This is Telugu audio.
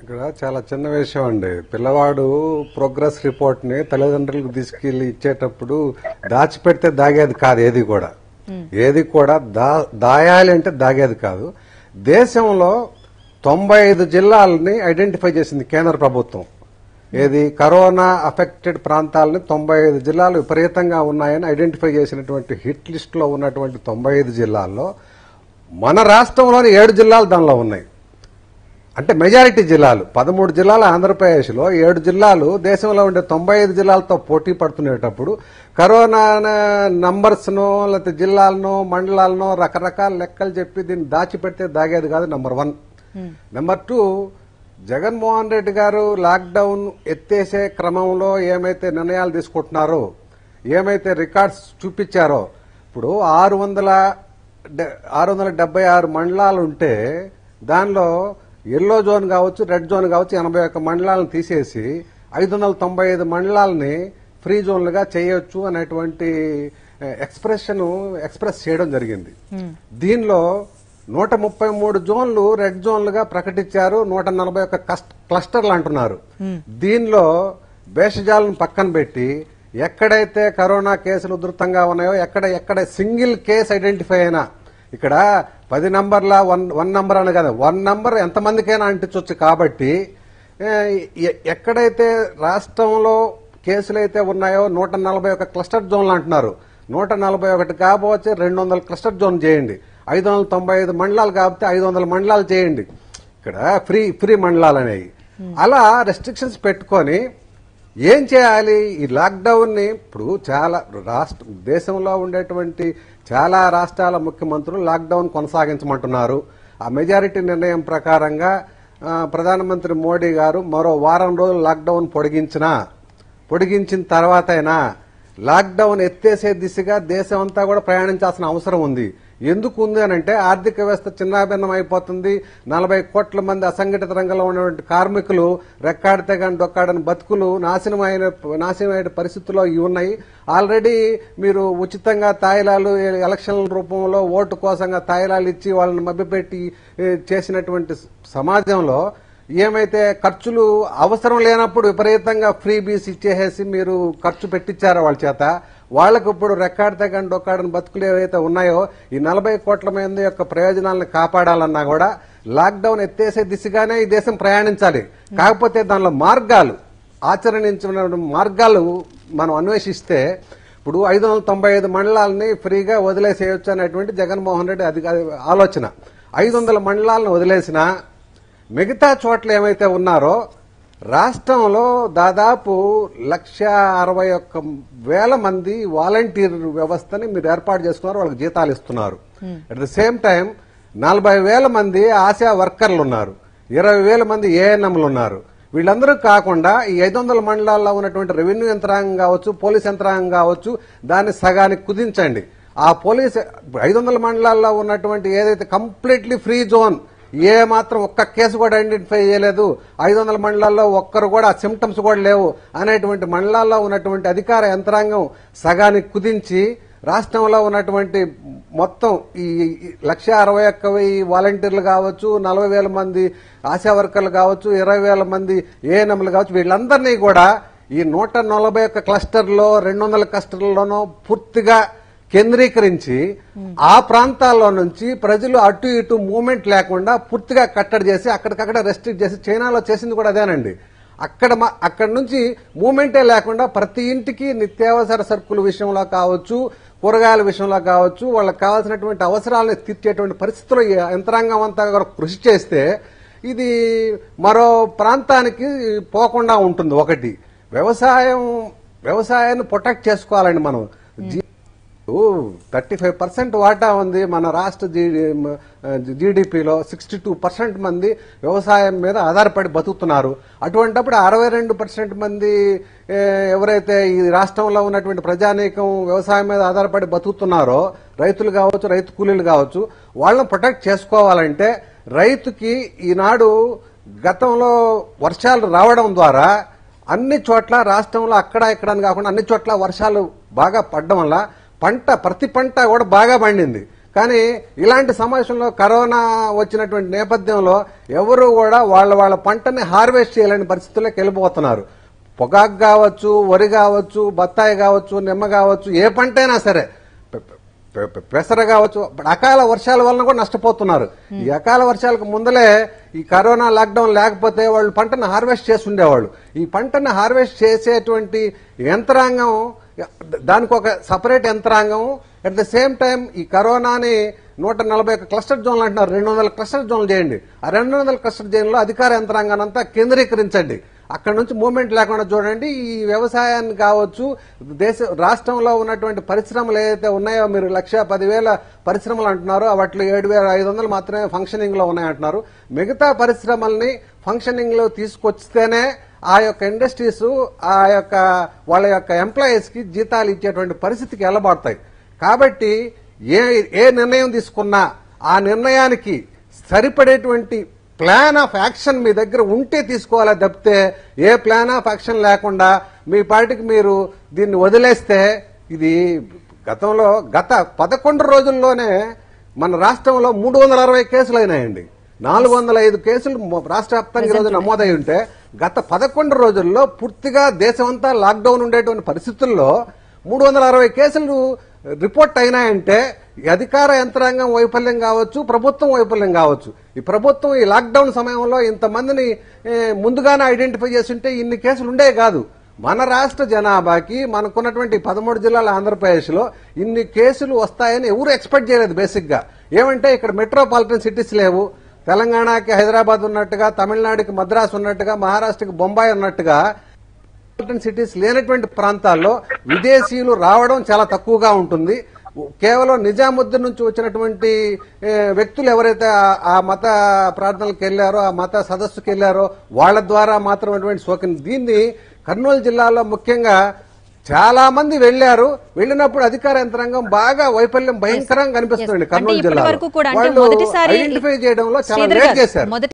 ఇక్కడ చాలా చిన్న విషయం అండి పిల్లవాడు ప్రోగ్రెస్ రిపోర్ట్ ని తల్లిదండ్రులకు తీసుకెళ్లి ఇచ్చేటప్పుడు దాచిపెడితే దాగేది కాదు ఏది కూడా ఏది కూడా దా దాయాలి అంటే దాగేది కాదు దేశంలో తొంభై ఐదు జిల్లాలని ఐడెంటిఫై చేసింది కేంద్ర ప్రభుత్వం ఏది కరోనా అఫెక్టెడ్ ప్రాంతాలని తొంభై ఐదు జిల్లాలు విపరీతంగా ఉన్నాయని ఐడెంటిఫై చేసినటువంటి హిట్ లిస్ట్ లో ఉన్నటువంటి తొంభై ఐదు జిల్లాల్లో మన రాష్ట్రంలోని ఏడు జిల్లాలు దానిలో ఉన్నాయి అంటే మెజారిటీ జిల్లాలు పదమూడు జిల్లాల ఆంధ్రప్రదేశ్లో ఏడు జిల్లాలు దేశంలో ఉండే తొంభై ఐదు జిల్లాలతో పోటీ పడుతునేటప్పుడు కరోనా నంబర్స్ను లేకపోతే జిల్లాలను మండలాలను రకరకాల లెక్కలు చెప్పి దీన్ని దాచిపెడితే దాగేది కాదు number one number two Jaganmohan Reddy garu lockdown ఎత్తేసే క్రమంలో ఏమైతే నిర్ణయాలు తీసుకుంటున్నారో ఏమైతే రికార్డ్స్ చూపించారో ఇప్పుడు ఆరు వందల ఆరు వందల డెబ్బై ఆరు మండలాలు ఉంటే దానిలో ఎల్లో జోన్ కావచ్చు రెడ్ జోన్ కావచ్చు ఎనభై ఒక్క మండలాలను తీసేసి ఐదు వందల తొంభై ఐదు మండలాలని ఫ్రీ జోన్లుగా చేయొచ్చు అనేటువంటి ఎక్స్ప్రెషన్ ఎక్స్ప్రెస్ చేయడం జరిగింది దీనిలో నూట ముప్పై మూడు జోన్లు రెడ్ జోన్లుగా ప్రకటించారు నూట నలభై ఒక్క కస్ట్- క్లస్టర్లు అంటున్నారు దీనిలో భేషజాలను పక్కన పెట్టి ఎక్కడైతే కరోనా కేసులు ఉధృతంగా ఉన్నాయో ఎక్కడ ఎక్కడ సింగిల్ కేసు ఐడెంటిఫై అయినా ఇక్కడ పది నంబర్ల వన్ వన్ నంబర్ అని కదా వన్ నంబర్ ఎంతమందికైనా అంటించవచ్చు కాబట్టి ఏ, ఎ- ఎక్కడైతే రాష్ట్రంలో కేసులు అయితే ఉన్నాయో నూట నలభై ఒక క్లస్టర్ జోన్లు అంటున్నారు నూట నలభై ఒకటి కాకపోతే రెండు వందల క్లస్టర్ జోన్ చేయండి ఐదు వందల తొంభై ఐదు మండలాలు కాబట్టి ఐదు వందల మండలాలు చేయండి ఇక్కడ ఫ్రీ ఫ్రీ మండలాలు అనేవి అలా రెస్ట్రిక్షన్స్ పెట్టుకొని ఏం చేయాలి ఈ లాక్డౌన్ ని ఇప్పుడు చాలా రాష్ట్ర దేశంలో ఉండేటువంటి చాలా రాష్ట్రాల ముఖ్యమంత్రులు లాక్డౌన్ కొనసాగించమంటున్నారు ఆ మెజారిటీ నిర్ణయం ప్రకారంగా ఆ, ప్రధానమంత్రి మోడీ గారు మరో వారం రోజులు లాక్డౌన్ పొడిగించినా పొడిగించిన తర్వాత అయినా లాక్డౌన్ ఎత్తేసే దిశగా దేశం అంతా కూడా ప్రయాణించాల్సిన అవసరం ఉంది ఎందుకు ఉంది అని అంటే ఆర్థిక వ్యవస్థ చిన్నాభిన్నం అయిపోతుంది నలభై కోట్ల మంది అసంఘటిత రంగంలో ఉన్నటువంటి కార్మికులు రెక్కాడితే కానీ డొక్కాడని బతుకులు నాశనమైన నాశనమైన పరిస్థితుల్లో ఇవి ఉన్నాయి ఆల్రెడీ మీరు ఉచితంగా తాయిలాలు ఎలక్షన్ల రూపంలో ఓటు కోసంగా తాయిలాలు ఇచ్చి వాళ్ళని మభ్యపెట్టి ఏ, చేసినటువంటి సమాజంలో ఏమైతే ఖర్చులు అవసరం లేనప్పుడు విపరీతంగా ఫ్రీ బీస్ ఇచ్చేసేసి మీరు ఖర్చు పెట్టించారో వాళ్ళ చేత వాళ్ళకు ఇప్పుడు రెక్కాడితే కానీ డొక్కాడని బతుకులు ఏవైతే ఉన్నాయో ఈ నలభై కోట్ల మంది యొక్క ప్రయోజనాలను కాపాడాలన్నా కూడా లాక్డౌన్ ఎత్తేసే దిశగానే ఈ దేశం ప్రయాణించాలి కాకపోతే దానిలో మార్గాలు ఆచరణించిన మార్గాలు మనం అన్వేషిస్తే ఇప్పుడు ఐదు వందల తొంభై ఐదు మండలాలని ఫ్రీగా వదిలేసేయొచ్చు అనేటువంటి జగన్మోహన్ రెడ్డి అది అది ఆలోచన ఐదు వందల మండలాలను వదిలేసినా మిగతా చోట్ల ఏమైతే ఉన్నారో రాష్ట్రంలో దాదాపు లక్ష అరవై ఒక్క వేల మంది వాలంటీర్ వ్యవస్థని మీరు ఏర్పాటు చేసుకున్నారు వాళ్ళకి జీతాలు ఇస్తున్నారు అట్ ద సేమ్ టైం నలభై వేల మంది ఆశా వర్కర్లు ఉన్నారు ఇరవై వేల మంది ఏఎన్ఎంలు ఉన్నారు వీళ్ళందరూ కాకుండా ఈ ఐదు వందల మండలాల్లో ఉన్నటువంటి రెవెన్యూ యంత్రాంగం కావచ్చు పోలీస్ యంత్రాంగం కావచ్చు దాన్ని సగానికి కుదించండి ఆ పోలీస్ ఐదు వందల మండలాల్లో ఉన్నటువంటి ఏదైతే కంప్లీట్లీ ఫ్రీ జోన్ ఏ మాత్రం ఒక్క కేసు కూడా ఐడెంటిఫై చేయలేదు ఐదు వందల మండలాల్లో ఒక్కరు కూడా సిమ్టమ్స్ కూడా లేవు అనేటువంటి మండలాల్లో ఉన్నటువంటి అధికార యంత్రాంగం సగానికి కుదించి రాష్ట్రంలో ఉన్నటువంటి మొత్తం ఈ ఈ లక్ష అరవై ఒక్క వెయ్యి వాలంటీర్లు కావచ్చు నలభై వేల మంది ఆశా వర్కర్లు కావచ్చు ఇరవై వేల మంది ఏఎన్ఎంలు కావచ్చు వీళ్ళందరినీ కూడా ఈ నూట నలభై ఒక్క క్లస్టర్లో రెండు వందల క్లస్టర్లలోనూ పూర్తిగా కేంద్రీకరించి ఆ ప్రాంతాల్లో నుంచి ప్రజలు అటు ఇటు మూమెంట్ లేకుండా పూర్తిగా కట్టడి చేసి అక్కడికక్కడ రెస్ట్రిక్ట్ చేసి చైనాలో చేసింది కూడా అదేనండి అక్కడ మ- అక్కడ నుంచి మూమెంటే లేకుండా ప్రతి ఇంటికి నిత్యావసర సరుకుల విషయంలో కావచ్చు కూరగాయల విషయంలో కావచ్చు వాళ్ళకి కావాల్సినటువంటి అవసరాలను తీర్చేటువంటి పరిస్థితుల్లో ఈ యంత్రాంగం అంతా కూడా కృషి చేస్తే ఇది మరో ప్రాంతానికి పోకుండా ఉంటుంది ఒకటి వ్యవసాయం వ్యవసాయాన్ని ప్రొటెక్ట్ చేసుకోవాలండి మనం జీ- థర్టీ ఫైవ్ పర్సెంట్ వాటా ఉంది మన రాష్ట్ర జీడిపిలో సిక్స్టీ టూ పర్సెంట్ మంది వ్యవసాయం మీద ఆధారపడి బతుకుతున్నారు అటువంటప్పుడు అరవై రెండు పర్సెంట్ మంది ఏ, ఎవరైతే ఈ రాష్ట్రంలో ఉన్నటువంటి ప్రజానీకం వ్యవసాయం మీద ఆధారపడి బతుకుతున్నారో రైతులు కావచ్చు రైతు కూలీలు కావచ్చు వాళ్ళని ప్రొటెక్ట్ చేసుకోవాలంటే రైతుకి ఈనాడు గతంలో వర్షాలు రావడం ద్వారా అన్ని చోట్ల రాష్ట్రంలో అక్కడ ఇక్కడ అని కాకుండా అన్ని చోట్ల వర్షాలు బాగా పడడం వల్ల పంట ప్రతి పంట కూడా బాగా పండింది కానీ ఇలాంటి సమావేశంలో కరోనా వచ్చినటువంటి నేపథ్యంలో ఎవరు కూడా వాళ్ళ వాళ్ళ పంటని హార్వెస్ట్ చేయలేని పరిస్థితుల్లోకి వెళ్ళిపోతున్నారు పొగాకు కావచ్చు వరి కావచ్చు బత్తాయి కావచ్చు నిమ్మ కావచ్చు ఏ పంట అయినా సరే పె- పె- పె- పెసర కావచ్చు ఇప్పుడు అకాల వర్షాల వలన కూడా నష్టపోతున్నారు ఈ అకాల వర్షాలకు ముందలే ఈ కరోనా లాక్డౌన్ లేకపోతే వాళ్ళు పంటను హార్వెస్ట్ చేసి ఉండేవాళ్ళు ఈ పంటను హార్వెస్ట్ చేసేటువంటి యంత్రాంగం దానికి ఒక సపరేట్ యంత్రాంగం అట్ ద సేమ్ టైం ఈ కరోనాని నూట నలభై ఒక్క క్లస్టర్ జోన్లు అంటున్నారు రెండు వందల క్లస్టర్ జోన్లు చేయండి ఆ రెండు వందల క్లస్టర్ జోన్లో అధికార యంత్రాంగాన్ని అంతా కేంద్రీకరించండి అక్కడ నుంచి మూమెంట్ లేకుండా చూడండి ఈ వ్యవసాయాన్ని కావచ్చు దేశ రాష్ట్రంలో ఉన్నటువంటి పరిశ్రమలు ఏదైతే ఉన్నాయో మీరు లక్ష పదివేల పరిశ్రమలు అంటున్నారో వాటిలో ఏడు వేల ఐదు వందలు మాత్రమే ఫంక్షనింగ్ లో ఉన్నాయంటున్నారు మిగతా పరిశ్రమల్ని ఫంక్షనింగ్ లో తీసుకొస్తేనే ఆ యొక్క ఇండస్ట్రీస్ ఆ యొక్క వాళ్ళ యొక్క ఎంప్లాయీస్ కి జీతాలు ఇచ్చేటువంటి పరిస్థితికి వెళ్ళబడతాయి కాబట్టి ఏ ఏ నిర్ణయం తీసుకున్నా ఆ నిర్ణయానికి సరిపడేటువంటి ప్లాన్ ఆఫ్ యాక్షన్ మీ దగ్గర ఉంటే తీసుకోవాలా తప్పితే ఏ ప్లాన్ ఆఫ్ యాక్షన్ లేకుండా మీ పార్టీకి మీరు దీన్ని వదిలేస్తే ఇది గతంలో గత పదకొండు రోజుల్లోనే మన రాష్ట్రంలో మూడు వందల అరవై కేసులు అయినాయండి నాలుగు వందల ఐదు కేసులు మొ- రాష్ట్ర వ్యాప్తంగా ఈరోజు నమోదై ఉంటే గత పదకొండు రోజుల్లో పూర్తిగా దేశమంతా లాక్డౌన్ ఉండేటువంటి పరిస్థితుల్లో మూడు వందల అరవై కేసులు రిపోర్ట్ అయినాయంటే ఈ అధికార యంత్రాంగం వైఫల్యం కావచ్చు ప్రభుత్వం వైఫల్యం కావచ్చు ఈ ప్రభుత్వం ఈ లాక్డౌన్ సమయంలో ఇంతమందిని ఏ, ముందుగానే ఐడెంటిఫై చేసి ఉంటే ఇన్ని కేసులు ఉండేవి కాదు మన రాష్ట్ర జనాభాకి మనకున్నటువంటి పదమూడు జిల్లాల ఆంధ్రప్రదేశ్ లో ఇన్ని కేసులు వస్తాయని ఎవరు ఎక్స్పెక్ట్ చేయలేదు బేసిక్ గా ఏమంటే ఇక్కడ మెట్రోపాలిటన్ సిటీస్ లేవు తెలంగాణకి హైదరాబాద్ ఉన్నట్టుగా తమిళనాడుకి మద్రాసు ఉన్నట్టుగా మహారాష్ట్రకి బొంబాయి ఉన్నట్టుగా మెట్రోపాలిటన్ సిటీస్ లేనటువంటి ప్రాంతాల్లో విదేశీయులు రావడం చాలా తక్కువగా ఉంటుంది కేవలం నిజాముద్దీన్ నుంచి వచ్చినటువంటి ఏ, వ్యక్తులు ఎవరైతే ఆ- ఆ మత ప్రార్థనలకు వెళ్లారో ఆ మత సదస్సుకి వెళ్లారో వాళ్ళ ద్వారా మాత్రం అటువంటి సోకింది దీన్ని కర్నూలు జిల్లాలో ముఖ్యంగా చాలా మంది వెళ్లారు వెళ్ళినప్పుడు అధికార యంత్రాంగం బాగా వైఫల్యం భయంకరంగా కనిపిస్తుంది అంటే కర్నూలు ఇప్పటి జిల్లాలో వరకు కూడా అంటే వాళ్ళు మొదటిసారి ఐడెంటిఫై చేయడంలో చాలా శ్రీధర్ లేట్ గారు, చేశారు మొదటి